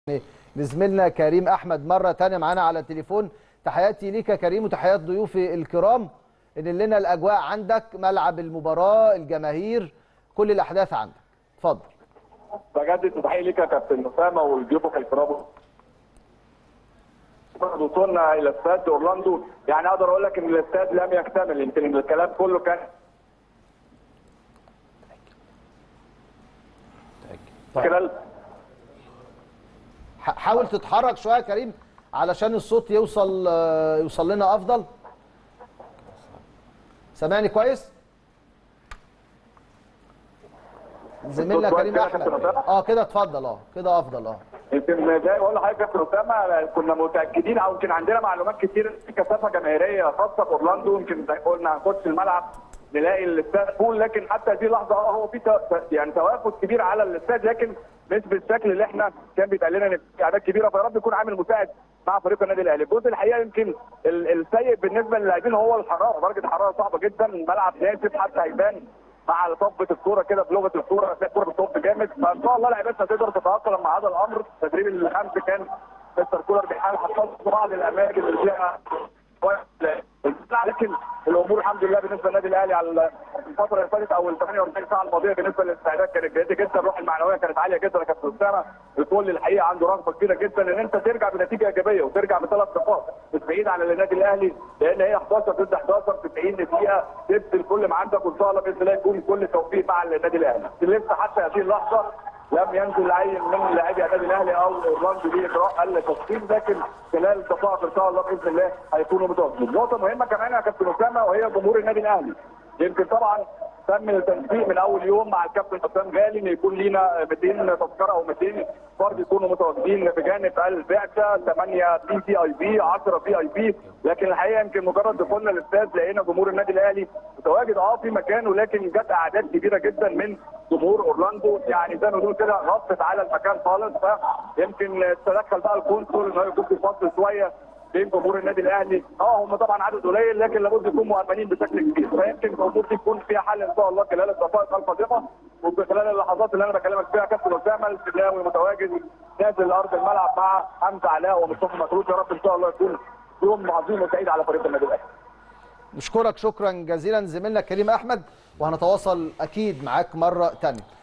لزميلنا كريم احمد مره تانية معانا على التليفون تحياتي ليك يا كريم وتحيات ضيوفي الكرام ان لنا الاجواء عندك ملعب المباراه الجماهير كل الاحداث عندك اتفضل بجد تحيه ليك يا كابتن اسامه وضيوفك الكرام وصلنا الى استاد اورلاندو يعني اقدر اقول لك ان الاستاد لم يكتمل يمكن الكلام كله كان طيب. خلال ح- حاول تتحرك شويه يا كريم علشان الصوت يوصل آه، يوصل لنا افضل سامعني كويس زميلنا الصوت كريم كويس كده يا احمد كابتن أسامة؟ اه كده اتفضل اه كده افضل اه يمكن زي ما بقول لحضرتك يا كابتن اسامه كنا متاكدين او يمكن عندنا معلومات كتير في كثافه جماهيريه خاصه باورلاندو يمكن زي ما قلنا هنخش الملعب نلاقي الاستاد فول لكن حتى هذه اللحظه اه هو في تو- يعني توافد كبير على الاستاد لكن مش بالشكل اللي احنا كان بيتقال لنا ان في اعداد كبيره فيا رب يكون عامل مساعد مع فريق النادي الاهلي الجزء الحقيقه يمكن ال- السيء بالنسبه للاعبين هو الحراره درجه الحراره صعبه جدا الملعب ناشف حتى هيبان مع طبة الكوره كده بلغه الكوره هتلاقي الكوره بتطب جامد فان شاء الله لعيبتنا تقدر تتاقلم مع هذا الامر التدريب الخمس كان مستر كولر بيحاول يحصل بعض الاماكن اللي فيها لكن الامور الحمد لله بالنسبه للنادي الاهلي على الفتره اللي فاتت او ال 48 ساعه الماضيه بالنسبه للاستعداد كانت جيده جدا الروح المعنويه كانت عاليه جدا يا كابتن اسامه الكل الحقيقه عنده رغبه كبيره جدا ان انت ترجع بنتيجه ايجابيه وترجع بثلاث نقاط مش بعيد عن النادي الاهلي لان هي 11 ضد 11 في 90 دقيقه تبذل كل ما عندك وان شاء الله باذن الله يكون كل التوفيق مع النادي الاهلي لسه حتى هذه اللحظه لم ينزل اي من لاعبي النادي الاهلي او اورلاندو لاجراء التسخين لكن خلال دقائق ان شاء الله باذن الله هيكونوا متواجدين. نقطه مهمه كمان يا كابتن اسامه وهي جمهور النادي الاهلي. يمكن طبعا تم التنسيق من اول يوم مع الكابتن حسام غالي ان يكون لينا 200 تذكره او 200 فرد يكونوا متواجدين بجانب البعثه 8 بي سي اي بي 10 بي اي بي لكن الحقيقه يمكن مجرد دخولنا الاستاد لقينا جمهور النادي الاهلي متواجد اه في مكانه لكن جت اعداد كبيره جدا من جمهور اورلاندو يعني زي ما بنقول كده غطت على المكان خالص فيمكن تدخل بقى الكونسول ان هو يكون في فصل شويه بين جمهور النادي الاهلي اه هم طبعا عدد قليل لكن لابد يكونوا مؤمنين بشكل كبير فيمكن الامور دي تكون فيها حل ان شاء الله خلال الدقائق القادمه وفي خلال اللحظات اللي انا بكلمك فيها كابتن اسامه الشناوي متواجد نازل ارض الملعب مع حمزه علاء ومصطفى مكروك يا رب ان شاء الله يكون يوم عظيم وسعيد على فريق النادي الاهلي نشكرك شكرا جزيلا زميلنا كريم احمد وهنتواصل اكيد معاك مره تانية